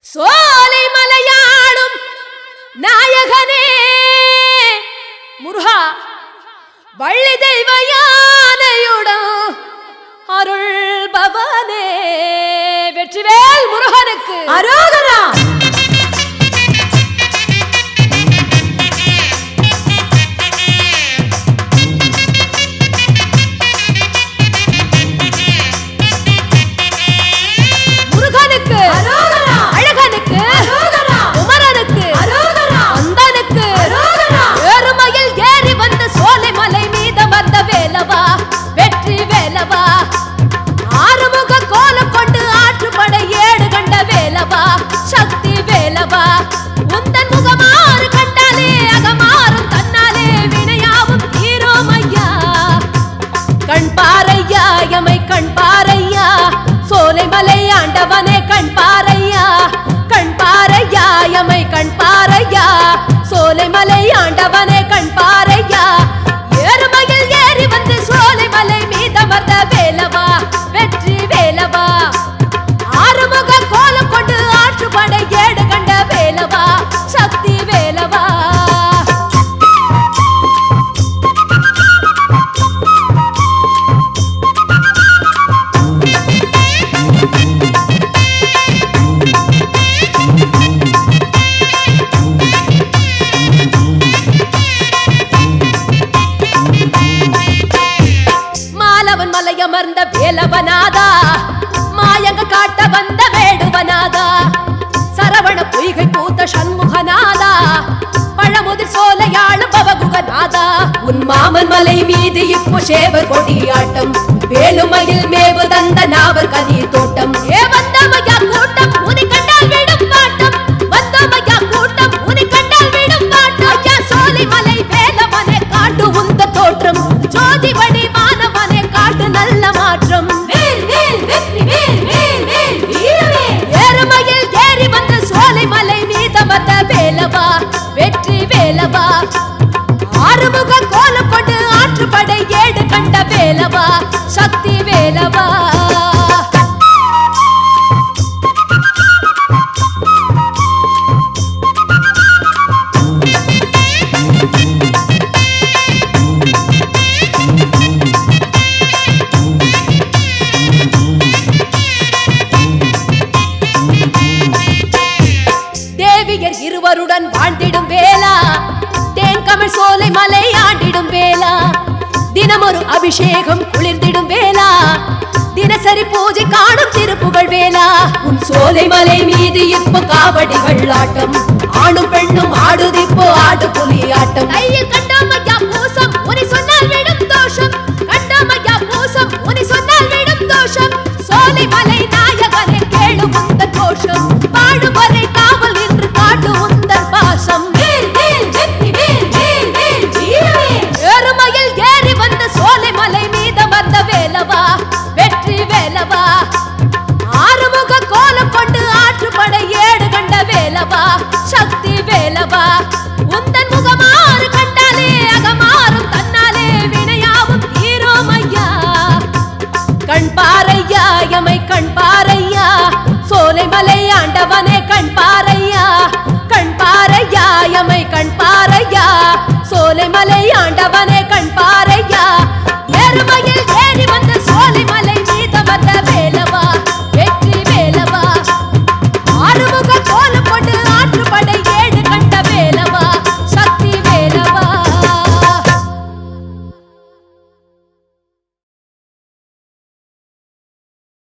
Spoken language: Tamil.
சோலை மலையாளும் நாயகனே முருகா வள்ளி தெய்வ யானையுடன் அருள் பவனே வெற்றிவேல் முருகனுக்கு அரோகரா முருகனுக்கு அரோகரா அழகனுக்கு அரோகரா குமரனுக்கு அரோகரா அந்தனுக்கு அரோகரா ஏறுமையில் ஏறி வந்த சோலை மலை மீத வந்த வேலவா வெற்றி வேலவா ஆறுமுக கோலம் கொண்டு ஆற்றுப்படை ஏடு கண்ட வேலவா சக்தி வேலவா உந்தன் முகமாறு கண்டாலே அகமாறும் தன்னாலே வினையாவும் தீரும் ஐயா கண் பாரையா எமை கண் பாரையா சோலை மலை ஆண்டவனே கண் பாரையா கண் பாரையா எமை கண் பாரையா சோலை மலை ஆண்டவனே கண் பாரையா ஏறுமையில் ஏறி வந்து சோலை மலை மீதமர்ந்த வேலவா வெற்றி வேலவா ஆறுமுக கோலம் கொண்டு ஆற்றுப்படை ஏடு கண்ட வேலவா சக்தி வேலவா மாலவன் மலையமர்ந்த வேலவனாதா மாயங்க காட்ட வந்த வேடுவனாதா சரவண பொய்கை பூத்த சண்முகநாதா பழமுதிர் சோலையாளும் பவகுகநாதா உன் மாமன் மலை மீது இப்போ சேவர் கொடியாட்டம் வேலுமையில் மேவு தந்த நாவர் கதி தோட்டம் ஏ வந்தமையா கூட்டம் உனி கண்டால் விடும் பாட்டம் வந்தமையா கூட்டம் உனி கண்டால் விடும் பாட்டம் ஐயா சோலை மலை வேலவனே காட்டு உந்த தோற்றம் ஜோதி வடி மானவனே காட்டு நல்ல மாற்றம் வேல் வேல் வெற்றி வேல் வேல் வேல் வீரவே ஏறுமையில் ஏறி வந்த சோலை மலை மீதமர்ந்த வேலவா வெற்றி வேலவா ஆறுமுக கோலம் கொண்டு ஆற்றுப்படை ஏடு கண்ட வேலவா சக்தி வேலவா தேவியர் இருவருடன் வாழ்ந்திடும் வேளா தேன்கமழ் சோலை மலை ஆண்டிடும் வேளா தினமொரு அபிஷேகம் குளிர்ந்திடும் வேளா தினசரி பூஜை காணும் திருப்புகழ் வேளா உன் சோலை மலை மீது இப்போ காவடிகள் ஆட்டம் ஆணும் பெண்ணும் ஆடுதிப்போ ஆடு புலி ஆட்டம்